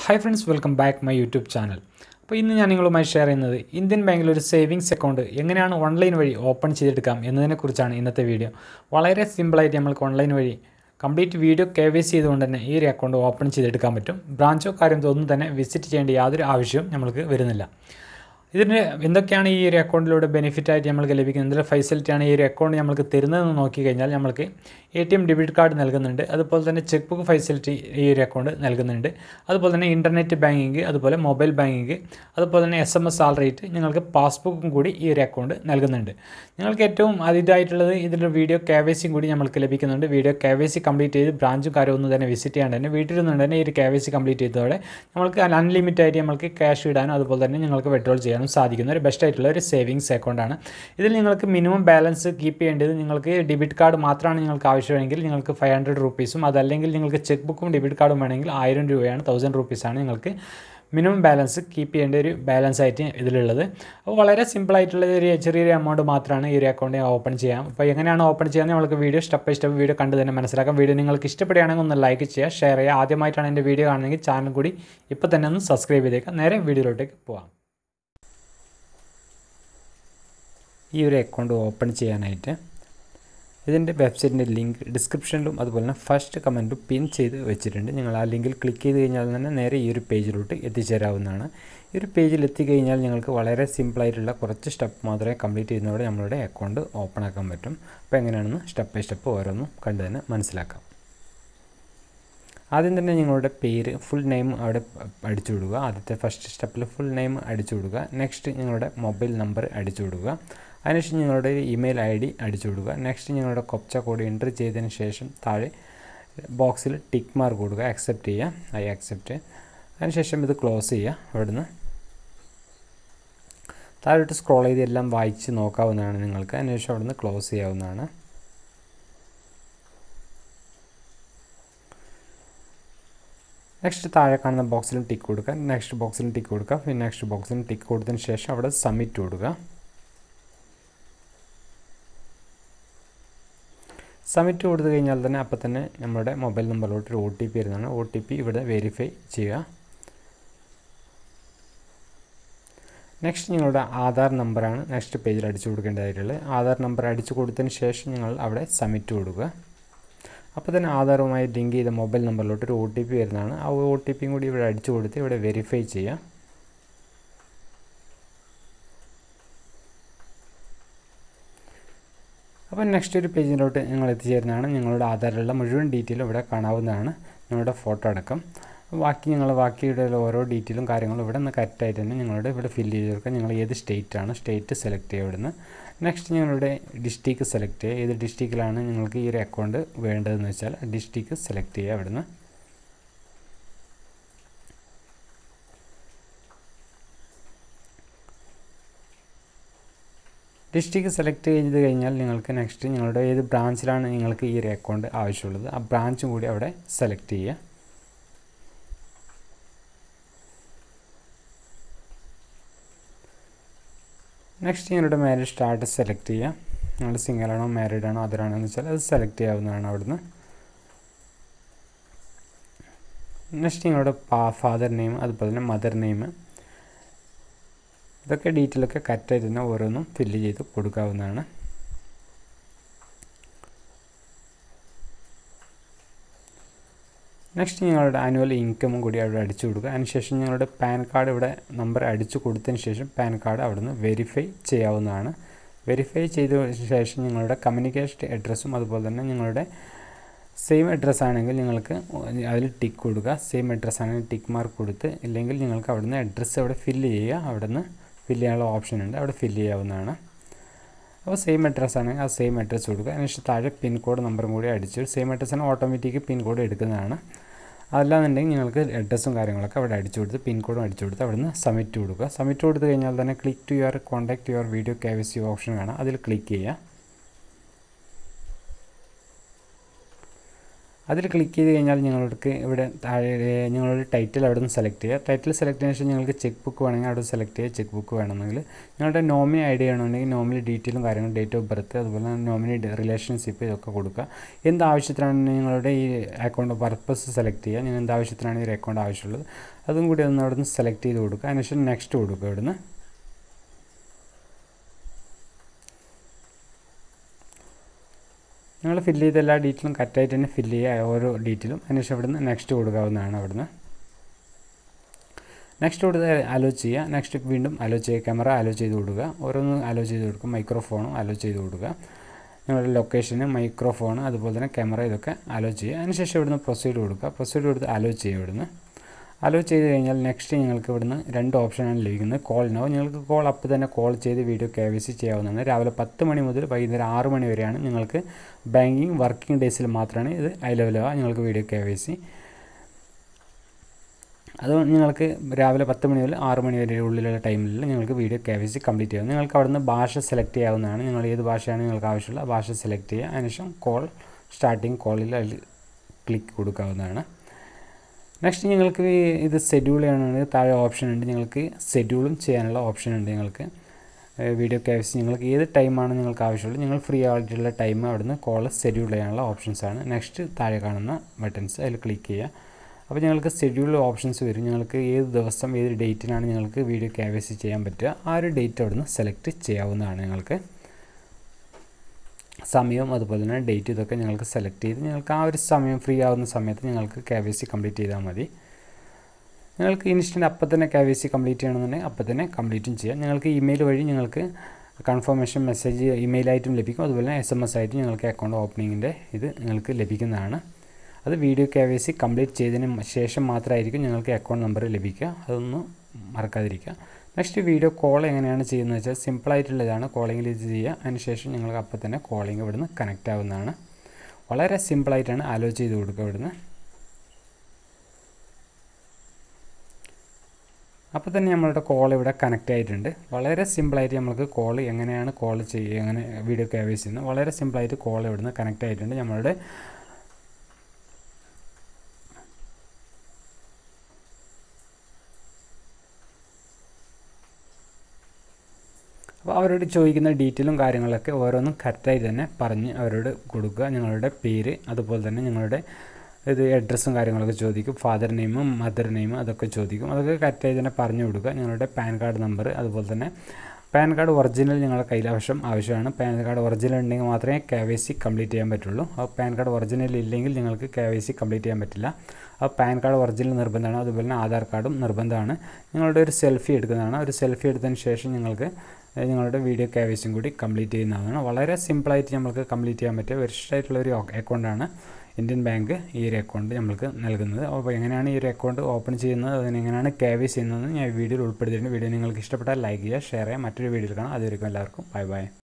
hi friends welcome back my YouTube channel അപ്പോൾ ഇന്ന് ഞാൻ നിങ്ങളുമായി ഷെയർ ചെയ്യുന്നത് ഇന്ത്യൻ ബാങ്കിൽ ഒരു സേവിങ്സ് അക്കൗണ്ട് എങ്ങനെയാണ് ഓൺലൈൻ വഴി ഓപ്പൺ ചെയ്തെടുക്കാം എന്നതിനെക്കുറിച്ചാണ് ഇന്നത്തെ വീഡിയോ വളരെ സിമ്പിളായിട്ട് നമ്മൾക്ക് ഓൺലൈൻ വഴി complete video K Y C ചെയ്തുകൊണ്ട് തന്നെ ഈ ഒരു അക്കൗണ്ട് ഓപ്പൺ ചെയ്തെടുക്കാൻ പറ്റും ബ്രാഞ്ചോ കാര്യം ഒന്നും തന്നെ വിസിറ്റ് ചെയ്യേണ്ട യാതൊരു ആവശ്യവും നമ്മൾക്ക് വരുന്നില്ല ഇതിന് എന്തൊക്കെയാണ് ഈ ഒരു അക്കൗണ്ടിലൂടെ ബെനിഫിറ്റ് ആയിട്ട് നമ്മൾക്ക് ലഭിക്കുന്നത് എന്തെല്ലാം ഫെസിലിറ്റിയാണ് ഈ ഒരു അക്കൗണ്ട് നമ്മൾക്ക് തരുന്നതെന്ന് നോക്കിക്കഴിഞ്ഞാൽ നമ്മൾക്ക് A T M debit card നൽകുന്നുണ്ട് അതുപോലെ തന്നെ ചെക്ക് ബുക്ക് ഫെസിലിറ്റി ഈ ഒരു അക്കൗണ്ട് നൽകുന്നുണ്ട് അതുപോലെ തന്നെ ഇൻ്റർനെറ്റ് ബാങ്കിങ് അതുപോലെ മൊബൈൽ ബാങ്കിങ് അതുപോലെ തന്നെ S M S alert നിങ്ങൾക്ക് പാസ്ബുക്കും കൂടി ഈ ഒരു അക്കൗണ്ട് നൽകുന്നുണ്ട് നിങ്ങൾക്ക് ഏറ്റവും അതിതായിട്ടുള്ളത് ഇതിൻ്റെ വീഡിയോ കെ വൈ സിയും കൂടി നമ്മൾക്ക് ലഭിക്കുന്നുണ്ട് video K Y C complete ചെയ്ത് ബ്രാഞ്ചും കാര്യമൊന്നും തന്നെ വിസിറ്റ് ചെയ്യാണ്ട് തന്നെ വീട്ടിലിരുന്നുകൊണ്ട് തന്നെ ഈ ഒരു കെ വൈ സി കംപ്ലീറ്റ് ചെയ്തതോടെ നമ്മൾക്ക് അൺലിമിറ്റഡ് ആയിട്ട് നമ്മൾക്ക് ക്യാഷ് ഇടാനും അതുപോലെ തന്നെ നിങ്ങൾക്ക് വിഡ്രോൾ ചെയ്യാനും സാധിക്കുന്ന ഒരു ബെസ്റ്റ് ആയിട്ടുള്ള ഒരു സേവിങ്സ് അക്കൗണ്ടാണ് ഇതിൽ നിങ്ങൾക്ക് മിനിമം ബാലൻസ് കീപ്പ് ചെയ്യേണ്ടത് നിങ്ങൾക്ക് ഡെബിറ്റ് കാർഡ് മാത്രമാണ് നിങ്ങൾക്ക് ആവശ്യമെങ്കിൽ നിങ്ങൾക്ക് ഫൈവ് ഹൺഡ്രഡ് റുപ്പീസും അതല്ലെങ്കിൽ നിങ്ങൾക്ക് ചെക്ക് ബുക്കും ഡെബിറ്റ് കാർഡും വേണമെങ്കിൽ ആയിരം രൂപയാണ് തൗസൻഡ് റുപ്പീസാണ് നിങ്ങൾക്ക് മിനിമം ബാലൻസ് കീപ്പ് ചെയ്യേണ്ട ഒരു ബാലൻസ് ആയിട്ട് ഇതിലുള്ളത് അപ്പോൾ വളരെ സിമ്പിളായിട്ടുള്ള ഒരു ചെറിയൊരു എമൗണ്ട് മാത്രമാണ് ഈ ഒരു അക്കൗണ്ട് ഓപ്പൺ ചെയ്യാം അപ്പോൾ എങ്ങനെയാണ് ഓപ്പൺ ചെയ്യാൻ നമുക്ക് video step by step video കണ്ട് തന്നെ മനസ്സിലാക്കാം വീഡിയോ നിങ്ങൾക്ക് ഇഷ്ടപ്പെടുകയാണെങ്കിൽ ഒന്ന് ലൈക്ക് ചെയ്യുക ഷെയർ ചെയ്യുക ആദ്യമായിട്ടാണ് എൻ്റെ വീഡിയോ കാണുന്നതെങ്കിൽ ചാനൽ കൂടി ഇപ്പോൾ തന്നെ ഒന്ന് സബ്സ്ക്രൈബ് ചെയ്തേക്കാം നേരെ വീഡിയോയിലോട്ടേക്ക് പോകാം ഈ ഒരു അക്കൗണ്ട് ഓപ്പൺ ചെയ്യാനായിട്ട് ഇതിൻ്റെ വെബ്സൈറ്റിൻ്റെ ലിങ്ക് ഡിസ്ക്രിപ്ഷനിലും അതുപോലെ തന്നെ ഫസ്റ്റ് കമൻറ്റും പിൻ ചെയ്ത് വെച്ചിട്ടുണ്ട് നിങ്ങൾ ആ ലിങ്കിൽ ക്ലിക്ക് ചെയ്ത് കഴിഞ്ഞാൽ തന്നെ നേരെ ഈ ഒരു പേജിലോട്ട് എത്തിച്ചേരാവുന്നതാണ് ഈ ഒരു പേജിൽ എത്തിക്കഴിഞ്ഞാൽ നിങ്ങൾക്ക് വളരെ സിമ്പിളായിട്ടുള്ള കുറച്ച് സ്റ്റെപ്പ് മാത്രമേ കംപ്ലീറ്റ് ചെയ്യുന്നതോടെ നമ്മളുടെ അക്കൗണ്ട് ഓപ്പൺ ആക്കാൻ പറ്റും അപ്പോൾ എങ്ങനെയാണെന്ന് സ്റ്റെപ്പ് ബൈ സ്റ്റെപ്പ് ഓരോന്നും കണ്ടു തന്നെ മനസ്സിലാക്കാം ആദ്യം തന്നെ നിങ്ങളുടെ പേര് ഫുൾ നെയിം അവിടെ അടിച്ചു വിടുക ആദ്യത്തെ ഫസ്റ്റ് സ്റ്റെപ്പിൽ ഫുൾ നെയിം അടിച്ചു വിടുക നെക്സ്റ്റ് നിങ്ങളുടെ മൊബൈൽ നമ്പർ അടിച്ചു വിടുക അതിനുശേഷം നിങ്ങളുടെ ഇമെയിൽ ഐ ഡി അടിച്ചു വിടുക നെക്സ്റ്റ് നിങ്ങളുടെ കൊപ്ച കോഡ് എൻ്റർ ചെയ്തതിന് ശേഷം താഴെ ബോക്സിൽ ടിക്ക് മാർക്ക് കൊടുക്കുക അക്സെപ്റ്റ് ചെയ്യുക ഐ അക്സെപ്റ്റ് അതിനുശേഷം ഇത് ക്ലോസ് ചെയ്യുക അവിടുന്ന് താഴോട്ട് സ്ക്രോൾ ചെയ്ത് എല്ലാം വായിച്ച് നോക്കാവുന്നതാണ് നിങ്ങൾക്ക് അതിനുശേഷം അവിടുന്ന് ക്ലോസ് ചെയ്യാവുന്നതാണ് നെക്സ്റ്റ് താഴെ കാണുന്ന ബോക്സിലും ടിക്ക് കൊടുക്കുക നെക്സ്റ്റ് ബോക്സിലും ടിക്ക് കൊടുക്കുക പിന്നെ നെക്സ്റ്റ് ബോക്സിലും ടിക്ക് കൊടുത്തതിന് ശേഷം അവിടെ സബ്മിറ്റ് കൊടുക്കുക സബ്മിറ്റ് കൊടുത്തു കഴിഞ്ഞാൽ തന്നെ അപ്പോൾ തന്നെ നമ്മുടെ മൊബൈൽ നമ്പറിലോട്ട് ഒരു ഒ ടി പി വരുന്നതാണ് ഒ ടി പി ഇവിടെ വെരിഫൈ ചെയ്യുക നെക്സ്റ്റ് നിങ്ങളുടെ ആധാർ നമ്പറാണ് നെക്സ്റ്റ് പേജിൽ അടിച്ചു കൊടുക്കേണ്ടതായിട്ടുള്ളത് ആധാർ നമ്പർ അടിച്ചു കൊടുത്തതിന് ശേഷം നിങ്ങൾ അവിടെ സബ്മിറ്റ് കൊടുക്കുക അപ്പോൾ തന്നെ ആധാറുമായി ലിങ്ക് ചെയ്ത മൊബൈൽ നമ്പറിലോട്ട് ഒരു ഒ ടി പി വരുന്നതാണ് ആ ഒ ടി പിയും കൂടി ഇവിടെ അടിച്ചു കൊടുത്ത് ഇവിടെ വെരിഫൈ ചെയ്യുക അപ്പോൾ നെക്സ്റ്റ് ഒരു പേജിലോട്ട് നിങ്ങൾ എത്തിച്ചേരുന്നതാണ് നിങ്ങളുടെ ആധാറിലുള്ള മുഴുവൻ ഡീറ്റെയിലും ഇവിടെ കാണാവുന്നതാണ് നിങ്ങളുടെ ഫോട്ടോ അടക്കം ബാക്കി നിങ്ങൾ ബാക്കിയുടെ ഓരോ ഡീറ്റെയിലും കാര്യങ്ങളും ഇവിടെ നിന്ന് കറക്റ്റായിട്ട് തന്നെ നിങ്ങളുടെ ഇവിടെ ഫില്ല് ചെയ്ത് കൊടുക്കുക നിങ്ങൾ ഏത് സ്റ്റേറ്റ് ആണ് സ്റ്റേറ്റ് സെലക്ട് ചെയ്യുക ഇവിടുന്ന് നെക്സ്റ്റ് നിങ്ങളുടെ ഡിസ്ട്രിക്ട് സെലക്ട് ചെയ്യുക ഏത് ഡിസ്ട്രിക്റ്റിലാണ് നിങ്ങൾക്ക് ഈ ഒരു അക്കൗണ്ട് വേണ്ടതെന്ന് വെച്ചാൽ ഡിസ്ട്രിക്ട് സെലക്ട് ചെയ്യുക ഇവിടുന്ന് ഡിസ്ട്രിക്ട് സെലക്ട് ചെയ്ത് കഴിഞ്ഞാൽ നിങ്ങൾക്ക് നെക്സ്റ്റ് നിങ്ങളുടെ ഏത് ബ്രാഞ്ചിലാണ് നിങ്ങൾക്ക് ഈ ഒരു അക്കൗണ്ട് ആവശ്യമുള്ളത് ആ ബ്രാഞ്ചും കൂടി അവിടെ സെലക്ട് ചെയ്യുക നെക്സ്റ്റ് നിങ്ങളുടെ മാരേജ് സ്റ്റാറ്റസ് സെലക്ട് ചെയ്യുക നിങ്ങൾ സിംഗിളാണോ മാരീഡ് ആണോ അതറാണോ എന്ന് വെച്ചാൽ അത് സെലക്ട് ചെയ്യാവുന്നതാണ് അവിടുന്ന് നെക്സ്റ്റ് നിങ്ങളുടെ ഫാദർ നെയിം അതുപോലെ തന്നെ മദർ നെയിം ഇതൊക്കെ ഡീറ്റെയിൽ ഒക്കെ കറക്റ്റായിട്ട് തന്നെ ഓരോന്നും ഫില്ല് ചെയ്ത് കൊടുക്കാവുന്നതാണ് നെക്സ്റ്റ് നിങ്ങളുടെ ആനുവൽ ഇൻകമും കൂടി അവിടെ അടിച്ചു കൊടുക്കുക അതിനുശേഷം നിങ്ങളുടെ പാൻ കാർഡ് ഇവിടെ നമ്പർ അടിച്ചു കൊടുത്തതിന് ശേഷം പാൻ കാർഡ് അവിടുന്ന് വെരിഫൈ ചെയ്യാവുന്നതാണ് വെരിഫൈ ചെയ്ത ശേഷം നിങ്ങളുടെ കമ്മ്യൂണിക്കേഷൻ അഡ്രസ്സും അതുപോലെ തന്നെ നിങ്ങളുടെ സെയിം അഡ്രസ്സ് ആണെങ്കിൽ നിങ്ങൾക്ക് അതിൽ ടിക്ക് കൊടുക്കുക സെയിം അഡ്രസ്സ് ആണെങ്കിൽ ടിക്ക് മാർക്ക് കൊടുത്ത് ഇല്ലെങ്കിൽ നിങ്ങൾക്ക് അവിടുന്ന് അഡ്രസ്സ് അവിടെ ഫില്ല് ചെയ്യുക അവിടുന്ന് ഫില്ല് ചെയ്യാനുള്ള ഓപ്ഷൻ ഉണ്ട് അവിടെ ഫില്ല് ചെയ്യാവുന്നതാണ് അപ്പോൾ സെയിം അഡ്രസ്സ് ആണെങ്കിൽ ആ സെയിം അഡ്രസ്സ് കൊടുക്കുക അതിനുശേഷം താഴെ പിൻ കോഡ് നമ്പറും കൂടി അടിച്ച് സെയിം അഡ്രസ്സിന് ഓട്ടോമാറ്റിക് പിൻ കോഡ് എടുക്കുന്നതാണ് അതല്ലാന്നുണ്ടെങ്കിൽ നിങ്ങൾക്ക് അഡ്രസ്സും കാര്യങ്ങളൊക്കെ അവിടെ അടിച്ചു കൊടുത്ത് പിൻ കോഡും അടിച്ചു കൊടുത്ത് അവിടെ നിന്ന് സബ്മിറ്റ് കൊടുക്കുക സബ്മിറ്റ് കൊടുത്തു കഴിഞ്ഞാൽ തന്നെ click to your contact your video K V C option കാണാം അതിൽ ക്ലിക്ക് ചെയ്യുക അതിൽ ക്ലിക്ക് ചെയ്ത് കഴിഞ്ഞാൽ നിങ്ങൾക്ക് ഇവിടെ താഴെ നിങ്ങളുടെ ടൈറ്റിൽ അവിടെ നിന്ന് സെലക്ട് ചെയ്യുക ടൈറ്റിൽ സെലക്ട് ചെയ്തതിന് ശേഷം നിങ്ങൾക്ക് ചെക്ക് ബുക്ക് വേണമെങ്കിൽ അവിടെ സെലക്ട് ചെയ്യുക ചെക്ക് ബുക്ക് വേണമെങ്കിൽ നിങ്ങളുടെ നോമിനി ഐ ഡി ആണെന്നുണ്ടെങ്കിൽ നോമിനി ഡീറ്റെയിലും കാര്യങ്ങളും ഡേറ്റ് ഓഫ് ബർത്ത് അതുപോലെ തന്നെ നോമിനി റിലേഷൻഷിപ്പ് ഇതൊക്കെ കൊടുക്കുക എന്ത് ആവശ്യത്തിനാണ് നിങ്ങളുടെ ഈ അക്കൗണ്ട് പർപ്പസ് സെലക്ട് ചെയ്യുക നിങ്ങൾ എന്ത് ആവശ്യത്തിനാണ് ഈ ഒരു അക്കൗണ്ട് ആവശ്യമുള്ളത് അതും കൂടി ഒന്ന് അവിടെ നിന്ന് സെലക്ട് ചെയ്ത് കൊടുക്കുക അതിനുശേഷം നെക്സ്റ്റ് കൊടുക്കുക ഇവിടുന്ന് നിങ്ങൾ ഫില്ല് ചെയ്ത എല്ലാ ഡീറ്റെയിലും കറക്റ്റായിട്ട് തന്നെ ഫില്ല് ചെയ്യുക ഓരോ ഡീറ്റെയിലും അതിനുശേഷം ഇവിടുന്ന് നെക്സ്റ്റ് കൊടുക്കാവുന്നതാണ് അവിടുന്ന് നെക്സ്റ്റ് കൊടുത്ത് അലോ ചെയ്യുക നെക്സ്റ്റ് വീണ്ടും അലോ ചെയ്യുക ക്യാമറ അലോ ചെയ്ത് കൊടുക്കുക ഓരോന്ന് അലോ ചെയ്ത് കൊടുക്കുക മൈക്രോഫോണും അലോ ചെയ്ത് കൊടുക്കുക നിങ്ങളുടെ ലൊക്കേഷന് മൈക്രോഫോൺ അതുപോലെ തന്നെ ക്യാമറ ഇതൊക്കെ അലോ ചെയ്യുക അതിനുശേഷം ഇവിടുന്ന് പ്രൊസീഡ് കൊടുക്കുക പ്രൊസീഡ് കൊടുത്ത് അലോ ചെയ്യുക ഇവിടുന്ന് അലോ ചെയ്ത് കഴിഞ്ഞാൽ നെക്സ്റ്റ് നിങ്ങൾക്ക് ഇവിടുന്ന് രണ്ട് ഓപ്ഷനാണ് ലഭിക്കുന്നത് കോൾ നോ നിങ്ങൾക്ക് കോൾ അപ്പോൾ തന്നെ കോൾ ചെയ്ത് വീഡിയോ കെ വി സി ചെയ്യാവുന്നതാണ് രാവിലെ പത്ത് മണി മുതൽ വൈകുന്നേരം ആറ് മണി വരെയാണ് നിങ്ങൾക്ക് ബാങ്കിങ് വർക്കിംഗ് ഡേയ്സിൽ മാത്രമാണ് ഇത് അവൈലബിൾ ആവുക നിങ്ങൾക്ക് വീഡിയോ കെ വി സി അത് നിങ്ങൾക്ക് രാവിലെ പത്ത് മണി മുതൽ ആറ് മണി വരെ ഉള്ളിലുള്ള ടൈമിൽ നിങ്ങൾക്ക് video K V C complete ചെയ്യാം നിങ്ങൾക്ക് അവിടുന്ന് ഭാഷ സെലക്ട് ചെയ്യാവുന്നതാണ് നിങ്ങൾ ഏത് ഭാഷയാണ് നിങ്ങൾക്ക് ആവശ്യമുള്ള ഭാഷ സെലക്ട് ചെയ്യുക അതിനുശേഷം കോൾ സ്റ്റാർട്ടിങ് കോളിൽ അതിൽ ക്ലിക്ക് കൊടുക്കാവുന്നതാണ് നെക്സ്റ്റ് നിങ്ങൾക്ക് ഇത് ഷെഡ്യൂൾ ചെയ്യണമെങ്കിൽ താഴെ ഓപ്ഷൻ ഉണ്ട് നിങ്ങൾക്ക് ഷെഡ്യൂളും ചെയ്യാനുള്ള ഓപ്ഷൻ ഉണ്ട് നിങ്ങൾക്ക് വീഡിയോ കേവ്സ് നിങ്ങൾക്ക് ഏത് ടൈമാണ് നിങ്ങൾക്ക് ആവശ്യമുള്ളത് നിങ്ങൾ ഫ്രീ ആയിട്ടുള്ള ടൈം അവിടുന്ന് കോൾ ഷെഡ്യൂൾ ചെയ്യാനുള്ള ഓപ്ഷൻസ് ആണ് നെക്സ്റ്റ് താഴെ കാണുന്ന ബട്ടൺസ് അതിൽ ക്ലിക്ക് ചെയ്യുക അപ്പോൾ നിങ്ങൾക്ക് ഷെഡ്യൂൾ ഓപ്ഷൻസ് വരും നിങ്ങൾക്ക് ഏത് ദിവസം ഏത് ഡേറ്റിനാണ് നിങ്ങൾക്ക് വീഡിയോ കേവൈസി ചെയ്യാൻ പറ്റുക ആ ഒരു ഡേറ്റ് അവിടുന്ന് സെലക്ട് ചെയ്യാവുന്നതാണ് നിങ്ങൾക്ക് സമയവും അതുപോലെ തന്നെ ഡേറ്റ് ഇതൊക്കെ നിങ്ങൾക്ക് സെലക്ട് ചെയ്ത് നിങ്ങൾക്ക് ആ ഒരു സമയം ഫ്രീ ആവുന്ന സമയത്ത് നിങ്ങൾക്ക് കെ വൈ സി കംപ്ലീറ്റ് ചെയ്താൽ മതി നിങ്ങൾക്ക് ഇൻസ്റ്റൻറ്റ് അപ്പം തന്നെ കെ വൈ സി കംപ്ലീറ്റ് ചെയ്യണമെന്നുണ്ടെങ്കിൽ അപ്പം തന്നെ കംപ്ലീറ്റും ചെയ്യാം നിങ്ങൾക്ക് ഇമെയിൽ വഴി നിങ്ങൾക്ക് കൺഫർമേഷൻ മെസ്സേജ് ഇമെയിലായിട്ടും ലഭിക്കും അതുപോലെ തന്നെ എസ് എം എസ് ആയിട്ടും നിങ്ങൾക്ക് അക്കൗണ്ട് ഓപ്പണിങ്ങിൻ്റെ ഇത് നിങ്ങൾക്ക് ലഭിക്കുന്നതാണ് അത് video K Y C complete ചെയ്തതിന് ശേഷം മാത്രമായിരിക്കും നിങ്ങൾക്ക് അക്കൗണ്ട് നമ്പർ ലഭിക്കുക അതൊന്നും മറക്കാതിരിക്കുക നെക്സ്റ്റ് വീഡിയോ കോൾ എങ്ങനെയാണ് ചെയ്യുന്നത് വെച്ചാൽ സിമ്പിളായിട്ടുള്ളതാണ് കോളിങ്ങിൽ ഇത് ചെയ്യുക അതിനുശേഷം നിങ്ങൾക്ക് അപ്പോൾ തന്നെ കോളിംഗ് ഇവിടുന്ന് കണക്റ്റ് ആവുന്നതാണ് വളരെ സിമ്പിളായിട്ടാണ് ആലോ ചെയ്ത് കൊടുക്കുക ഇവിടുന്ന് അപ്പോൾ തന്നെ നമ്മളുടെ കോൾ ഇവിടെ കണക്റ്റ് ആയിട്ടുണ്ട് വളരെ സിമ്പിളായിട്ട് നമ്മൾക്ക് കോൾ എങ്ങനെയാണ് കോൾ ചെയ്യുക എങ്ങനെ വീഡിയോ കെ വൈ ചെയ്യുന്നത് വളരെ സിമ്പിളായിട്ട് കോൾ ഇവിടുന്ന് കണക്റ്റ് ആയിട്ടുണ്ട് നമ്മളുടെ അപ്പോൾ അവരോട് ചോദിക്കുന്ന ഡീറ്റെയിലും കാര്യങ്ങളൊക്കെ ഓരോന്നും കറക്റ്റായി തന്നെ പറഞ്ഞ് അവരോട് കൊടുക്കുക നിങ്ങളുടെ പേര് അതുപോലെ തന്നെ നിങ്ങളുടെ ഇത് അഡ്രസ്സും കാര്യങ്ങളൊക്കെ ചോദിക്കും ഫാദർ നെയിമും മദർ നെയിമും അതൊക്കെ ചോദിക്കും അതൊക്കെ കറക്റ്റായി തന്നെ പറഞ്ഞു കൊടുക്കുക നിങ്ങളുടെ പാൻ കാർഡ് നമ്പർ അതുപോലെ തന്നെ പാൻ കാർഡ് ഒറിജിനൽ നിങ്ങളുടെ കയ്യിൽ ആവശ്യം ആവശ്യമാണ് പാൻ കാർഡ് ഒറിജിനൽ ഉണ്ടെങ്കിൽ മാത്രമേ കെ വൈ സി കംപ്ലീറ്റ് ചെയ്യാൻ പറ്റുള്ളൂ ആ പാൻ കാർഡ് ഒറിജിനൽ ഇല്ലെങ്കിൽ നിങ്ങൾക്ക് കെ വൈ സി കംപ്ലീറ്റ് ചെയ്യാൻ പറ്റില്ല ആ പാൻ കാർഡ് ഒറിജിനൽ നിർബന്ധമാണ് അതുപോലെ തന്നെ ആധാർ കാർഡും നിർബന്ധമാണ് നിങ്ങളുടെ ഒരു സെൽഫി എടുക്കുന്നതാണ് ഒരു സെൽഫി എടുത്തതിന് ശേഷം നിങ്ങൾക്ക് നിങ്ങളുടെ വീഡിയോ കെ വൈ സിയും കൂടി കംപ്ലീറ്റ് ചെയ്യുന്നതാണ് വളരെ സിമ്പിളായിട്ട് നമുക്ക് കംപ്ലീറ്റ് ചെയ്യാൻ പറ്റിയ വെരിഷ്ഠായിട്ടുള്ള ഒരു അക്കൗണ്ടാണ് ഇന്ത്യൻ ബാങ്ക് ഈ ഒരു അക്കൗണ്ട് നമ്മൾക്ക് നൽകുന്നത് അപ്പോൾ എങ്ങനെയാണ് ഈ ഒരു അക്കൗണ്ട് ഓപ്പൺ ചെയ്യുന്നത് അതിനെങ്ങനെയാണ് കെ വൈ ചെയ്യുന്നത് ഞാൻ വീഡിയോയിൽ ഉൾപ്പെടുത്തിയിട്ടുണ്ട് വീഡിയോ നിങ്ങൾക്ക് ഇഷ്ടപ്പെട്ടാൽ ലൈക്ക് ചെയ്യുക ഷെയർ ചെയ്യുക മറ്റൊരു വീഡിയോയിൽ കാണാം അതുവരെയും എല്ലാവർക്കും ബൈ ബൈ